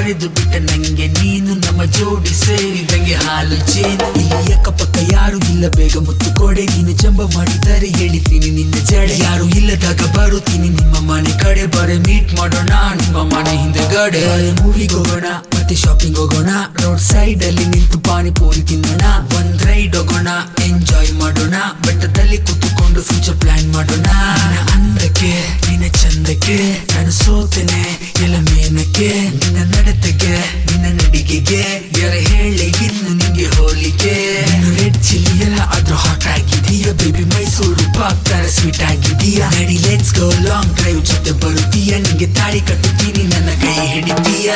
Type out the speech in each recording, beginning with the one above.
ಬರೆದು ಬಿಟ್ಟ ನಂಗೆ ನೀನು ನಮ್ಮ ಜೋಡಿ ಸೇರಿದಂಗೆ ಹಾಲು ಜೇನು ಇಲ್ಲಿ ಅಕ್ಕಪಕ್ಕ ಯಾರು ಇಲ್ಲ ಬೇಗ ಮುತ್ತು ಕೊಡೆ ನೀನು ಜಂಬ ಮಾಡಿದರೆ ಹೇಳಿದ್ದೀನಿ ನಿನ್ನ ಜಡೆ ಯಾರು ಇಲ್ಲದಾಗ ಬರುತ್ತೀನಿ ನಿಮ್ಮ ಮನೆ ಕಡೆ ಬರೆ ಮೀಟ್ ಮಾಡೋಣ ನಿಮ್ಮ ಮನೆ ಹಿಂದೆಗಡೆ ಮೂವಿಗೆ ಹೋಗೋಣ ಮತ್ತೆ ಶಾಪಿಂಗ್ ಹೋಗೋಣ ರೋಡ್ ಸೈಡ್ ಅಲ್ಲಿ ನಿಂತು ಪಾನಿಪೂರಿ ತಿನ್ನೋಣ ಒಂದ್ ರೈಡ್ ಹೋಗೋಣ ಎಂಜಾಯ್ ಮಾಡೋಣ ಬೆಟ್ಟದಲ್ಲಿ ಕೂತ್ಕೊಂಡು ಫ್ಯೂಚರ್ ಪ್ಲಾನ್ ಮಾಡೋಣ ನಿನ್ನ ಅಂದಕ್ಕೆ ನಿನ್ನ ಚಂದಕ್ಕೆ ನಾನು ಸೋತೆನೆ ಎಲ್ಲ ಮೇನಕ್ಕೆ ನಿನ್ನ ನಡತೆಗೆ ನಿನ್ನ ನಡಿಗೆಗೆ ಯಾರ ಹೇಳಿ ಇನ್ನು ನಿಂಗೆ ಹೋಲಿಕೆ ನೀನು ರೆಡ್ ಚಿಲ್ಲಿ ಎಲ್ಲ ಅದ್ರ ಹಾಟ್ ಆಗಿದೀಯ ಬೇಬಿ ಮೈಸೂರು ಪಾಕ್ ತರ ಸ್ವೀಟ್ ಆಗಿದೀಯ ನಡಿ ಲೆಟ್ಸ್ ಗೋ ಲಾಂಗ್ ಡ್ರೈವ್ ಜೊತೆ ಬರುತ್ತೀಯ ನಿಂಗೆ ತಾಳಿ ಕಟ್ಟುತ್ತೀನಿ ನನ್ನ ಕೈ ಹಿಡಿತೀಯ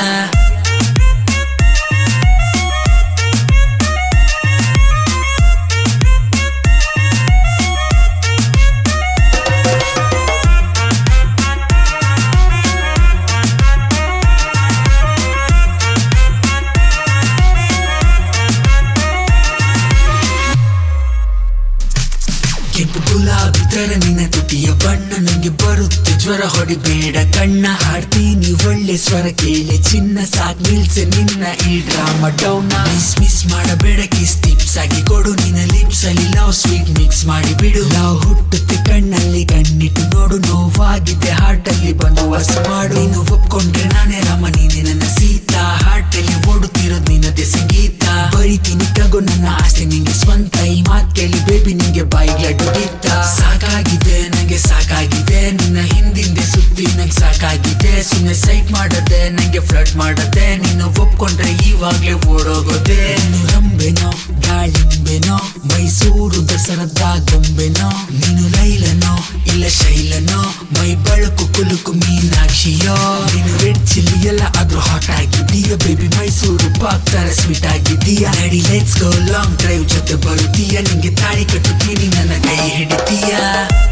ಕೆಂಪು ಗುಲಾಬಿ ತರ ನಿನ್ನ ತುಟಿಯ ಬಣ್ಣ ನಂಗೆ ಬರುತ್ತೆ ಜ್ವರ ಹೊಡಿಬೇಡ ಕಣ್ಣ ಹಾಡ್ತೀನಿ ಒಳ್ಳೆ ಸ್ವರ ಕೇಳಿ ಚಿನ್ನ ಸಾಕ್ ನಿಲ್ಸೆ ನಿನ್ನ ಈ ಡ್ರಾಮಾ ಡೌನ ಮಿಸ್ ಮಿಸ್ ಮಾಡಬೇಡ ಕಿಸ್ ಟಿಪ್ಸ್ ಆಗಿ ಕೊಡು ನಿನ್ನ ಲಿಪ್ಸ್ ಅಲ್ಲಿ ಲವ್ ಸ್ವೀಟ್ ಮಿಕ್ಸ್ ಮಾಡಿ ಬಿಡು ಲವ್ ಹುಟ್ಟುತ್ತೆ ಕಣ್ಣಲ್ಲಿ ಕಣ್ಣಿಟ್ಟು ನೋಡು ನೋವಾಗಿದೆ ಹಾರ್ಟ್ ಅಲ್ಲಿ ಬಂದು ವಾಸ ಮಾಡು ನೀನು ಒಪ್ಕೊಂಡ್ರೆ ನಾನೇ ರಾಮ ನೀನೆ ನನ್ನ ಸೀತಾ ಹಾರ್ಟ್ ಅಲ್ಲಿ ಓಡುತ್ತಿರೋದು ನಿನ್ನದೇ ಸಂಗೀತ ಬರೀತೀನಿ ತಗೋ ನನ್ನ ಆಸ್ತಿ ನಿಂಗೆ ಸ್ವಂತ ಈ ಮಾತ್ ಕೇಳಿ ಬೇಬಿ ನಿಂಗೆ ಬಾಯಿಗೆ ಲಡ್ಡು ಬಿತ್ತ ಸಾಕಾಗಿದೆ ನಂಗೆ ಸಾಕಾಗಿದೆ ನಿನ್ನ ಹಿಂದಿಂದೆ ಸುತ್ತಿ ನಂಗೆ ಸಾಕಾಗಿದೆ ಸುಮ್ಮನೆ ಸೈಟ್ ಮಾಡದೆ ನಂಗೆ ಫ್ಲಡ್ ಮಾಡದೆ ನೀನು ಒಪ್ಕೊಂಡ್ರೆ ಇವಾಗ್ಲೇ ಓಡೋಗೋದೆ ನೀನು ರಂಬೆನೋ ಗಾಳಿಂಬೆನೋ ಮೈಸೂರು ದಸರದ ಗೊಂಬೆನೋ ನೀನು ಲೈಲನೋ ಇಲ್ಲ ಶೈಲನೋ ಮೈ ಬಳಕು ಕುಲುಕು ಮೀನಾಕ್ಷಿಯೋ ನೀನು ರೆಡ್ ಚಿಲ್ಲಿ ಎಲ್ಲ ಅದ್ರ ಹಾಟ್ ಆಗಿದೀಯ ಬೇಬಿ ಮೈಸೂರು ಪಾಕ್ ತರ ಸ್ವೀಟ್ ಆಗಿದೀಯ ನಡಿ ಲೆಟ್ಸ್ ಗೋ ಲಾಂಗ್ ಡ್ರೈವ್ ಜೊತೆ ಬರುತ್ತೀಯ ನಿಂಗೆ ತಾಳಿ ಕಟ್ಟುತ್ತೀನಿ ನನ್ನ ಕೈ ಹಿಡಿತೀಯ